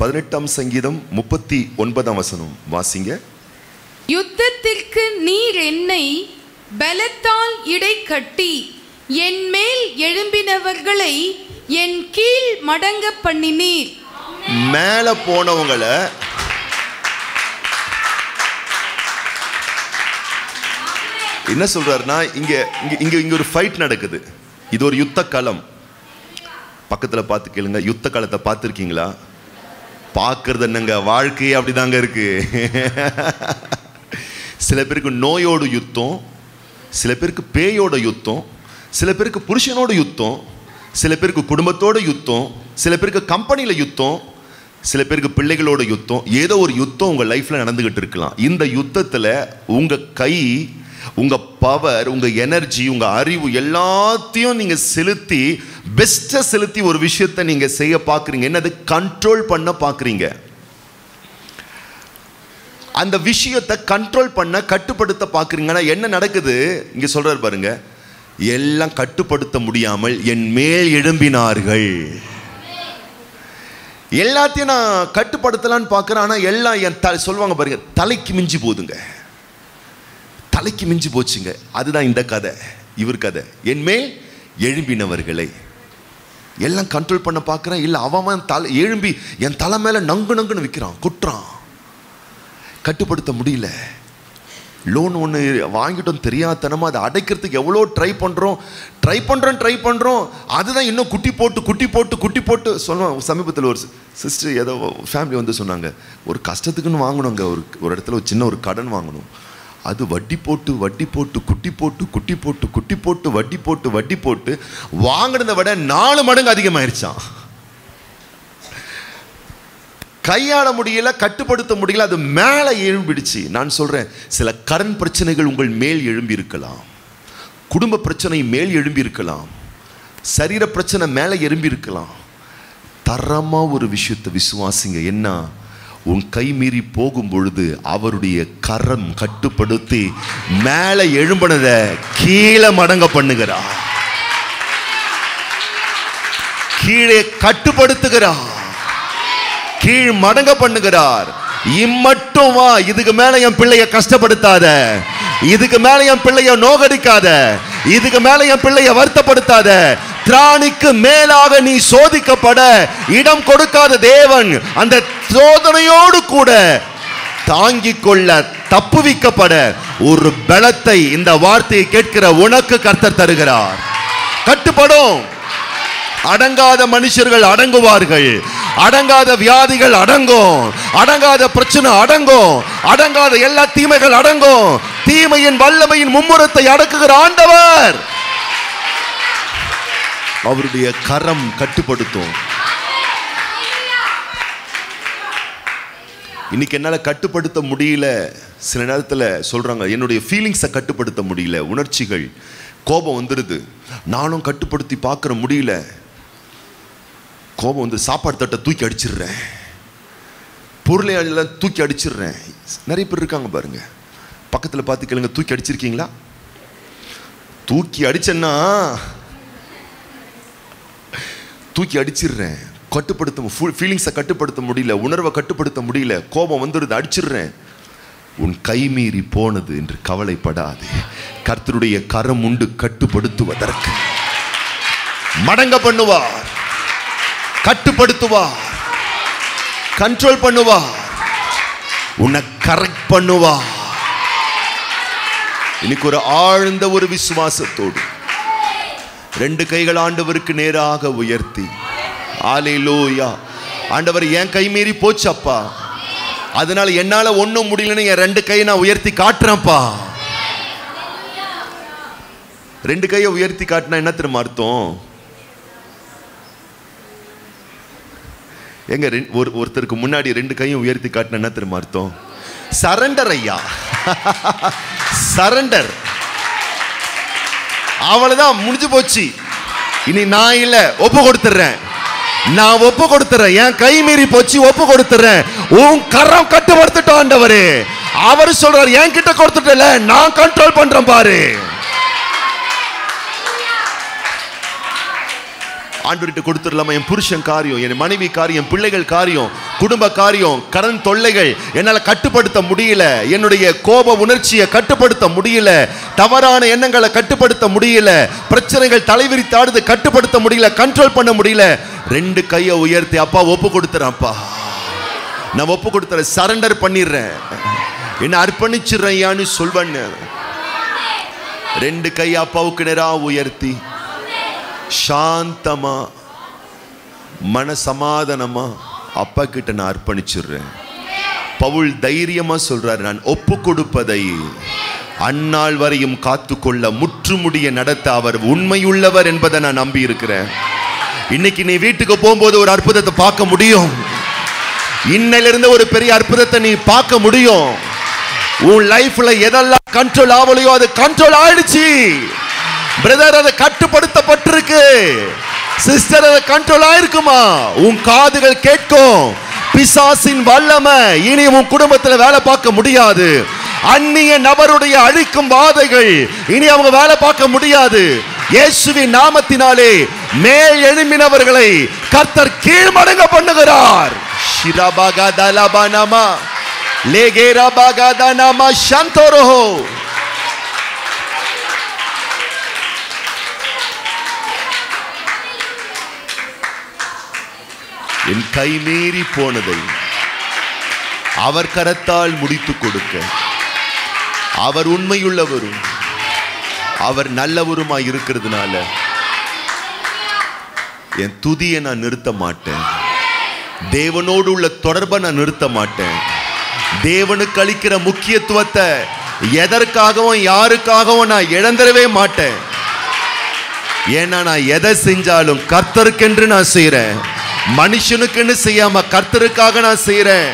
பதினெட்டாம் சங்கீதம் முப்பத்தி ஒன்பதாம் வசனம் வாசிங்க யுத்தத்திற்கு நீர் என்னை பலத்தால் இடை கட்டி என் மேல் எழும்பினவர்களை என் கீழ் மடங்க பண்ணினீர் மேல போனவங்களை என்ன சொல்றாருன்னா இங்க இங்க இங்க இங்க ஒரு ஃபைட் நடக்குது இது ஒரு யுத்த களம் பக்கத்துல பார்த்து கேளுங்க யுத்த களத்தை பார்த்துருக்கீங்களா பார்க்கறது என்னங்க வாழ்க்கையே அப்படிதாங்க இருக்கு சில பேருக்கு நோயோட யுத்தம் சில பேருக்கு பேயோட யுத்தம் சில பேருக்கு புருஷனோட யுத்தம் சில பேருக்கு குடும்பத்தோட யுத்தம் சில பேருக்கு கம்பெனியில் யுத்தம் சில பேருக்கு பிள்ளைகளோட யுத்தம் ஏதோ ஒரு யுத்தம் உங்கள் லைஃப்பில் நடந்துக்கிட்டு இருக்கலாம் இந்த யுத்தத்தில் உங்கள் கை உங்கள் பவர் உங்கள் எனர்ஜி உங்கள் அறிவு எல்லாத்தையும் நீங்கள் செலுத்தி பெஸ்ட்டை செலுத்தி ஒரு விஷயத்தை நீங்கள் செய்ய பார்க்குறீங்க என்னது கண்ட்ரோல் பண்ண பார்க்குறீங்க அந்த விஷயத்தை கண்ட்ரோல் பண்ண கட்டுப்படுத்த பார்க்குறீங்கன்னா என்ன நடக்குது இங்கே சொல்றாரு பாருங்க எல்லாம் கட்டுப்படுத்த முடியாமல் என் மேல் எழும்பினார்கள் எல்லாத்தையும் நான் கட்டுப்படுத்தலான்னு பார்க்குறேன் ஆனால் எல்லாம் என் த சொல்லுவாங்க பாருங்க தலைக்கு மிஞ்சி போதுங்க தலைக்கு மிஞ்சி போச்சுங்க அதுதான் இந்த கதை இவர் கதை என் மேல் எழும்பினவர்களை எல்லாம் கண்ட்ரோல் பண்ண பார்க்குறேன் இல்லை அவன் தலை எழும்பி என் தலை மேலே நங்கு நங்குன்னு விற்கிறான் குட்டுறான் கட்டுப்படுத்த முடியல லோன் ஒன்று வாங்கிட்டோம் தெரியாதனமா அதை அடைக்கிறதுக்கு எவ்வளோ ட்ரை பண்ணுறோம் ட்ரை பண்ணுறோம் ட்ரை பண்ணுறோம் அதுதான் இன்னும் குட்டி போட்டு குட்டி போட்டு குட்டி போட்டு சொல்லுவோம் சமீபத்தில் ஒரு சிஸ்டர் ஏதோ ஃபேமிலி வந்து சொன்னாங்க ஒரு கஷ்டத்துக்குன்னு வாங்கணுங்க ஒரு ஒரு இடத்துல ஒரு சின்ன ஒரு கடன் வாங்கணும் அது வட்டி போட்டு வட்டி போட்டு குட்டி போட்டு குட்டி போட்டு குட்டி போட்டு வட்டி போட்டு வட்டி போட்டு வாங்கினதை விட நாலு மடங்கு அதிகமாயிருச்சான் கையாள முடியல கட்டுப்படுத்த முடியல அது மேலே எழும்பிடுச்சு நான் சொல்றேன் சில கடன் பிரச்சனைகள் உங்கள் மேல் எழும்பி இருக்கலாம் குடும்ப பிரச்சனை மேல் எழும்பி இருக்கலாம் சரீர பிரச்சனை மேலே எழும்பி இருக்கலாம் தரமா ஒரு விஷயத்தை விசுவாசிங்க என்ன உன் கை மீறி போகும் பொழுது அவருடைய கரம் கட்டுப்படுத்தி மேலே எழும்பினதை கீழே மடங்க பண்ணுகிறார் கீழே கட்டுப்படுத்துகிறார் கீழ் மடங்க பண்ணுகிறார் இம்மட்டும் வா இதுக்கு மேல என் பிள்ளைய கஷ்டப்படுத்தாத இதுக்கு மேல என் பிள்ளைய நோகடிக்காத இதுக்கு மேல என் பிள்ளைய வருத்தப்படுத்தாத திராணிக்கு மேலாக நீ சோதிக்கப்பட இடம் கொடுக்காத தேவன் அந்த சோதனையோடு கூட தாங்கிக் கொள்ள தப்புவிக்கப்பட ஒரு பலத்தை இந்த வார்த்தையை கேட்கிற உனக்கு கர்த்தர் தருகிறார் கட்டுப்படும் அடங்காத மனுஷர்கள் அடங்குவார்கள் அடங்காத வியாதிகள் அடங்கும் அடங்காத பிரச்சனை அடங்கும் அடங்காத எல்லா தீமைகள் அடங்கும் தீமையின் வல்லமையின் மும்முரத்தை அடக்குகிற ஆண்டவர் அவருடைய கரம் கட்டுப்படுத்தும் இன்னைக்கு என்னால் கட்டுப்படுத்த முடியல சில நேரத்தில் சொல்கிறாங்க என்னுடைய ஃபீலிங்ஸை கட்டுப்படுத்த முடியல உணர்ச்சிகள் கோபம் வந்துடுது நானும் கட்டுப்படுத்தி பார்க்குற முடியல கோபம் வந்து சாப்பாடு தட்டை தூக்கி அடிச்சிடுறேன் பொருளை எல்லாம் தூக்கி அடிச்சிடுறேன் நிறைய பேர் இருக்காங்க பாருங்க பக்கத்தில் பார்த்து கேளுங்க தூக்கி அடிச்சிருக்கீங்களா தூக்கி அடிச்சேன்னா தூக்கி அடிச்சிடுறேன் கட்டுப்படுத்த ஃபீலிங்ஸை கட்டுப்படுத்த முடியல உணர்வை கட்டுப்படுத்த முடியல கோபம் வந்துடுது அடிச்சிடுறேன் உன் கை மீறி போனது என்று கவலைப்படாதே கர்த்தருடைய கரம் உண்டு கட்டுப்படுத்துவதற்கு மடங்க பண்ணுவார் கட்டுப்படுத்துவார் கண்ட்ரோல் பண்ணுவார் உன்னை கரெக்ட் பண்ணுவார் இன்னைக்கு ஒரு ஆழ்ந்த ஒரு விசுவாசத்தோடு ரெண்டு கைகள் ஆண்டவருக்கு நேராக உயர்த்தி ஆலையிலோயா ஆண்டவர் என் கை மீறி போச்சு அப்பா அதனால என்னால ஒண்ணும் முடியலன்னு என் ரெண்டு கையை நான் உயர்த்தி காட்டுறேன்ப்பா ரெண்டு கையை உயர்த்தி காட்டினா என்ன தெரியுமா அர்த்தம் எங்க ரெண்- ஒரு ஒருத்தருக்கு முன்னாடி ரெண்டு கையும் உயர்த்தி காட்டின என்ன தெரியுமா அர்த்தம் சரண்டர் ஐயா சரண்டர் அவ்வளவுதான் முடிஞ்சு போச்சு இனி நான் இல்ல ஒப்பு கொடுத்துறேன் நான் ஒப்பு கொடுத்துறேன் என் கை மீறி போச்சு ஒப்பு கொடுத்துறேன் உன் கரம் கட்டுப்படுத்திட்டோம் ஆண்டவரே அவர் சொல்றாரு என் கிட்ட கொடுத்துட்டல நான் கண்ட்ரோல் பண்றேன் பாரு ஆண்டவர்கிட்ட கொடுத்துடலாமா என் புருஷன் காரியம் என் மனைவி காரியம் என் பிள்ளைகள் காரியம் குடும்ப காரியம் கடன் தொல்லைகள் என்னால் கட்டுப்படுத்த முடியல என்னுடைய கோப உணர்ச்சியை கட்டுப்படுத்த முடியல தவறான எண்ணங்களை கட்டுப்படுத்த முடியல பிரச்சனைகள் தலைவிரித்தாடுது கட்டுப்படுத்த முடியல கண்ட்ரோல் பண்ண முடியல ரெண்டு கையை உயர்த்தி அப்பா ஒப்பு கொடுத்துறேன்ப்பா நான் ஒப்பு கொடுத்துறேன் சரண்டர் பண்ணிடுறேன் என்ன அர்ப்பணிச்சிடுறேன் ஐயான்னு சொல்வேன் ரெண்டு கை அப்பாவுக்கு நேரா உயர்த்தி சாந்தமா மன சமாதானமா அப்பா கிட்ட நான் அர்ப்பணிச்சிடுறேன் பவுல் தைரியமா சொல்றாரு நான் ஒப்பு கொடுப்பதை அந்நாள் வரையும் காத்துக்கொள்ள முற்றுமுடிய நடத்த அவர் உண்மையுள்ளவர் என்பதை நான் நம்பி இருக்கிறேன் இன்னைக்கு நீ வீட்டுக்கு போகும்போது ஒரு அற்புதத்தை பார்க்க முடியும் இன்னையிலிருந்து ஒரு பெரிய அற்புதத்தை நீ பார்க்க முடியும் உன் லைஃப்ல எதெல்லாம் கண்ட்ரோல் ஆகலையோ அது கண்ட்ரோல் ஆயிடுச்சு பிரதர் அது கட்டுப்படுத்தப்பட்டிருக்கு சிஸ்டர் அது கண்ட்ரோல் ஆயிருக்குமா உன் காதுகள் கேட்கும் பிசாசின் வல்லமை இனி உன் குடும்பத்துல வேலை பார்க்க முடியாது அந்நிய நபருடைய அழிக்கும் வாதைகள் இனி அவங்க வேலை பார்க்க முடியாது இயேசுவின் நாமத்தினாலே மேல் எழும்பினவர்களை கர்த்தர் கீழ்மடங்க பண்ணுகிறார் ஷிரபகதலபனமா லேகேரபகதனமா சந்தோரோஹோ என் கை மீறி போனதை அவர் கரத்தால் முடித்துக் கொடுக்க அவர் உண்மையுள்ளவரும் அவர் நல்லவருமாய் இருக்கிறதுனால என் துதியை நான் நிறுத்த மாட்டேன் தேவனோடு உள்ள தொடர்பை நான் நிறுத்த மாட்டேன் தேவனுக்கு அளிக்கிற முக்கியத்துவத்தை எதற்காகவும் யாருக்காகவும் நான் இழந்துடவே மாட்டேன் ஏன்னா நான் எதை செஞ்சாலும் கர்த்தருக்கென்று நான் செய்றேன் மனுஷனுக்குன்னு செய்யாம கர்த்தருக்காக நான் செய்றேன்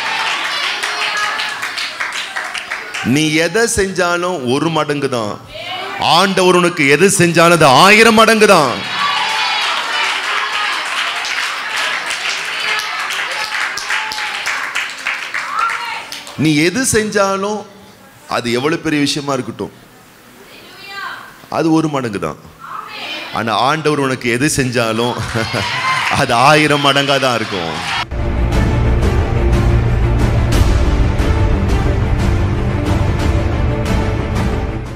நீ எதை செஞ்சாலும் ஒரு மடங்கு தான் ஆண்டவர் உனக்கு எது செஞ்சாலும் அது ஆயிரம் மடங்கு தான் நீ எது செஞ்சாலும் அது எவ்வளவு பெரிய விஷயமா இருக்கட்டும் அது ஒரு மடங்கு தான் ஆனா ஆண்டவர் உனக்கு எது செஞ்சாலும் அது ஆயிரம் மடங்கா தான் இருக்கும்